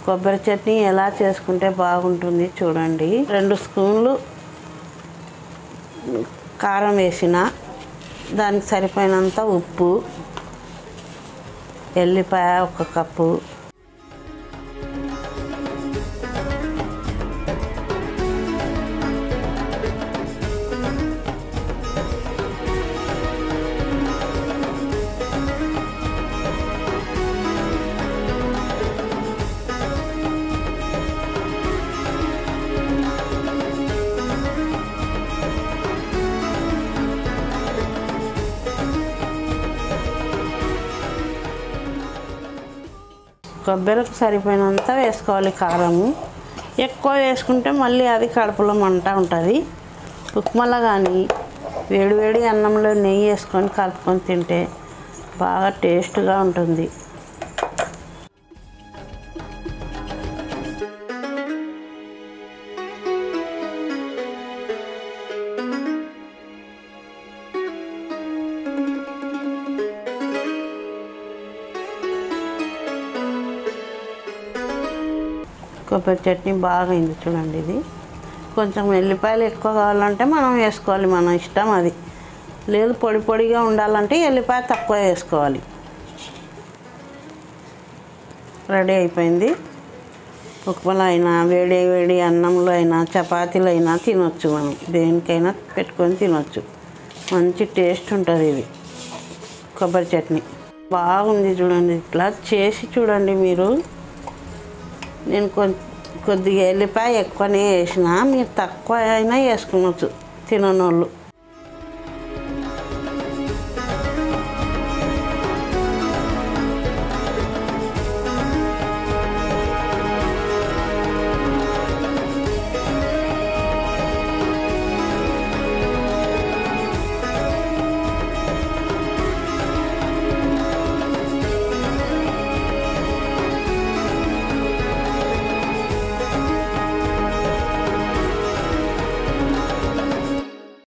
కొబ్బరి చట్నీ ఎలా చేసుకుంటే బాగుంటుంది చూడండి రెండు స్పూన్లు కారం వేసిన దానికి సరిపోయినంత ఉప్పు ఎల్లిపాయ ఒక కప్పు కొబ్బరికి సరిపోయినంత వేసుకోవాలి కారము ఎక్కువ వేసుకుంటే మళ్ళీ అది కడుపులో మంట ఉంటుంది ఉప్మాలో కానీ వేడివేడి అన్నంలో నెయ్యి వేసుకొని కలుపుకొని తింటే బాగా టేస్ట్గా ఉంటుంది కొబ్బరి చట్నీ బాగా అయింది చూడండి ఇది కొంచెం ఎల్లిపాయలు ఎక్కువ కావాలంటే మనం వేసుకోవాలి మన ఇష్టం అది లేదు పొడి పొడిగా ఉండాలంటే ఎల్లిపాయ తక్కువ వేసుకోవాలి రెడీ అయిపోయింది ఉప్మాలో అయినా వేడి వేడి అన్నంలో అయినా చపాతీలో అయినా తినొచ్చు మనం దేనికైనా పెట్టుకొని తినొచ్చు మంచి టేస్ట్ ఉంటుంది ఇది కొబ్బరి చట్నీ బాగుంది చూడండి ఇట్లా చేసి చూడండి మీరు నేను కొ- కొద్దిగా ఎల్లిపాయ ఎక్కువనే వేసిన మీరు తక్కువ అయినా వేసుకోవచ్చు తిననోళ్ళు